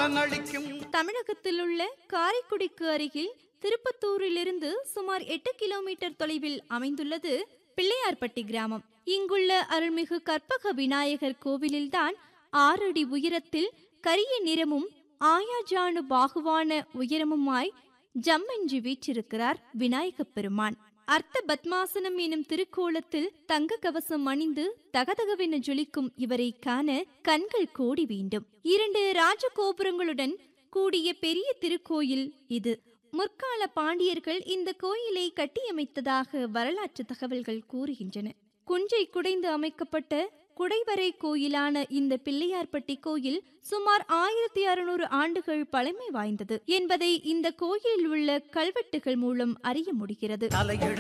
பலனளிக்கும் தமிழகத்தில் உள்ள காரைக்குடிக்கு அருகில் திருப்பத்தூரிலிருந்து சுமார் எட்டு கிலோமீட்டர் தொலைவில் அமைந்துள்ளது பிள்ளையார்பட்டி கிராமம் இங்குள்ள அருள்மிகு கற்பக விநாயகர் கோவிலில்தான் ஆறடி உயரத்தில் கரிய நிறமும் ஆயாஜானு பாகுவான உயரமுமாய் ஜம்மென்று வீற்றிருக்கிறார் விநாயகப் பெருமான் அர்த்த பத்மாசனம் எனும் திருக்கோலத்தில் தங்க கவசம் அணிந்து தகதகவென ஜொலிக்கும் இவரை காண கண்கள் கோடி வேண்டும் இரண்டு ராஜகோபுரங்களுடன் கூடிய பெரிய திருக்கோயில் இது முற்கால பாண்டியர்கள் இந்த கோயிலை கட்டியமைத்ததாக வரலாற்று தகவல்கள் கூறுகின்றன குஞ்சை குடைந்து அமைக்கப்பட்ட குடைவரை கோயிலான இந்த பிள்ளையார்பட்டி கோயில் சுமார் ஆயிரத்தி அறுநூறு ஆண்டுகள் பழமை வாய்ந்தது என்பதை இந்த கோயிலில் உள்ள கல்வெட்டுகள் மூலம் அறிய முடிகிறது தலையெழு